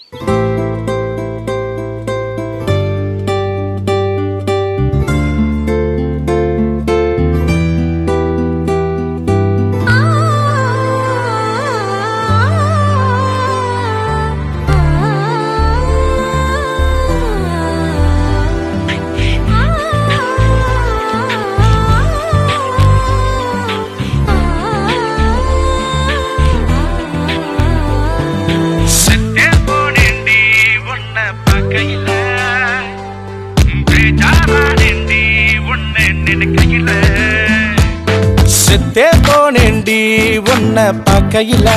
செத்தே போனேண்டி உன்னை பார்க்கையில பேச்சாரானேண்டி உன்னை நினைக்கையில செத்தே போனேண்டி உன்னை பார்க்கையில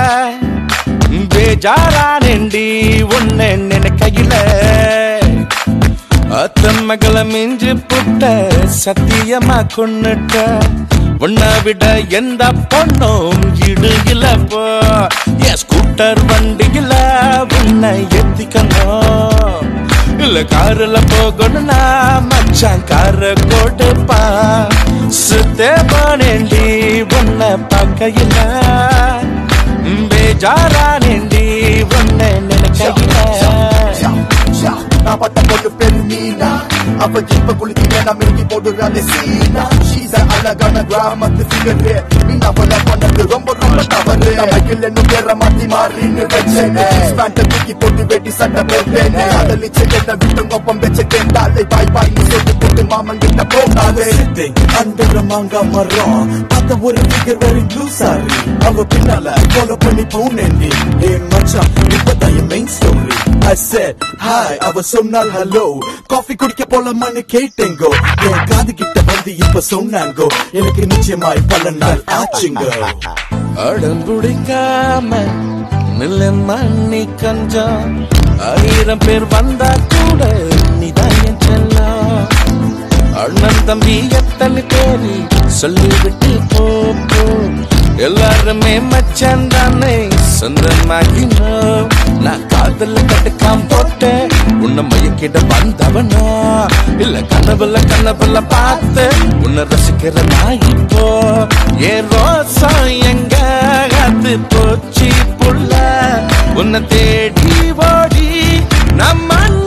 பேஜாரானேண்டி உன்னை நினைக்கையில அத்தம்மகள மிஞ்சு புட்ட சத்தியமா கொன்னுட்ட உன்னை விட எந்த பொண்ணும் இடுகில போ என் ஸ்கூட்டர் வண்டியில உன்னை எத்திக்கணும் இல்ல காருல போகணும்னா மச்சான் கார கொடுப்பா சுத்தே போனேண்டி உன்னை பார்க்கையில பேஜாரானேண்டி உன்னை நினைக்கையில நான் பட்ட பொண்ணு பெரு மீனா அவ இப்ப குளிக்க நான் மிருகி போடுறாள் சீனா ஷீஸ் அழகான கிராமத்து ஃபிகரு மீனா போல பண்ணது ரொம்ப ரொம்ப தவறு மைக்கில் என்னும் பேர மாத்தி மாறின்னு வச்சேனே ஸ்பேண்ட தூக்கி போட்டு வெட்டி சண்டை போட்டேனே அதலிச்சு என்ன விட்டு கொப்பம் வச்சுட்டேன் தாலை பாய் பாய் சொல்லி போட்டு மாமன் கிட்ட போகாதே அன்புற மாங்கா மரம் பார்த்த ஒரு ஃபிகர் வெரி ப்ளூ சாரி அவ பின்னால ஃபாலோ பண்ணி போனேன்டி ஏ மச்சான் இப்பதான் என் main story I said hi அவ சொன்னால் ஹலோ காஃபி குடிக்க போலாமான்னு கேட்டேங்கோ என் காது கிட்ட வந்து இப்ப சொன்னாங்கோ எனக்கு நிச்சயமாய் பல நாள் ஆச்சுங்கோ அடம்புடிக்காம நில்ல மண்ணி கஞ்சம் ஆயிரம் பேர் வந்தா கூட நீதான் என் செல்லம் அண்ணன் தம்பி எத்தனை பேரு சொல்லிவிட்டு போ போ. எல்லாருமே மச்சான் தானே சொந்தமாகினோம் நான் காதல கட்டுக்காம் போட்டேன் உன்னை மயக்கிட வந்தவனா இல்ல கனவுல கனவுல பார்த்து உன்னை ரசிக்கிற நான் இப்போ ஏன் ரோசம் எங்க அது போச்சு புள்ள உன்னை தேடி ஓடி நம்ம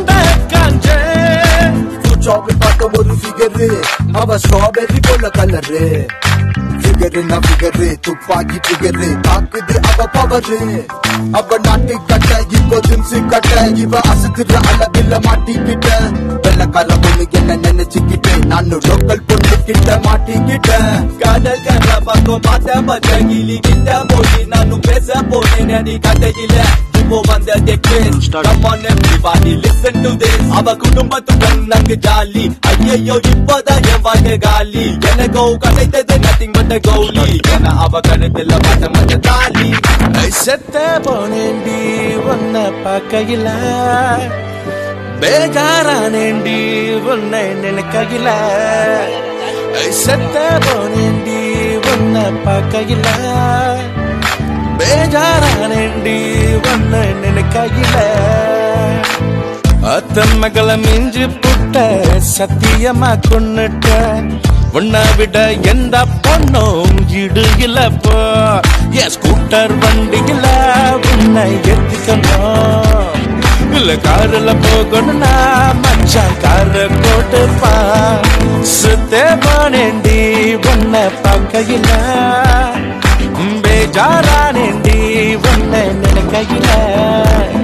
காஞ்சேன் சாக்லேட் பார்க்க ஒரு ஃபிகரு அவ ஸ்ட்ராபெர்ரி போல கலரு ஃபிகரு நான் ஃபிகரு துப்பாக்கி ஃபிகரு தாக்குது அவ பவரு அவ நாட்டு கட்ட இப்போ ஜிம்ஸு கட்ட இவ அசுக்குற அளவில் மாட்டிக்கிட்ட வெள்ளக்கார பொண்ணு என்ன நினைச்சுக்கிட்டேன் நானும் லோக்கல் பொண்ணு கிட்ட மாட்டிக்கிட்டேன் காதல் கண்ட பக்கம் பார்த்த பச்சை கிளி கிட்ட போய் நானும் பேச போனேன் நீ கதையில இப்போ வந்த டெக்ரேஸ் Come on everybody listen to this அவ குடும்பத்துடன் நன்கு ஜாலி ஐயையோ இப்பதான் என் வாழ்க்கை காலி எனக்கோ கிடைத்தது நத்திங் பட்ட கௌலி என அவ கழுத்துல மட்ட மட்ட தாலி செத்த போனேண்டி உன்னை பார்க்கையில பேஜாரானேண்டி உன்னை நினைக்கையில செத்த போனேண்டி உன்னை பார்க்கையில பேஜாரானேண்டி உன்னை நினைக்கையில அத்தம்மகளை மிஞ்சு புட்ட சத்தியமா கொன்னுட்ட உன்னை விட எந்த பொண்ணும் இடுகில போ என் ஸ்கூட்டர் வண்டியில உன்னை எத்திக்கணும் இல்ல காருல போகணும்னா மச்சான் கார போட்டுப்பா சுத்தே போனேண்டி உன்னை பார்க்கையில பேஜாரானேண்டி உன்னை நினைக்கையில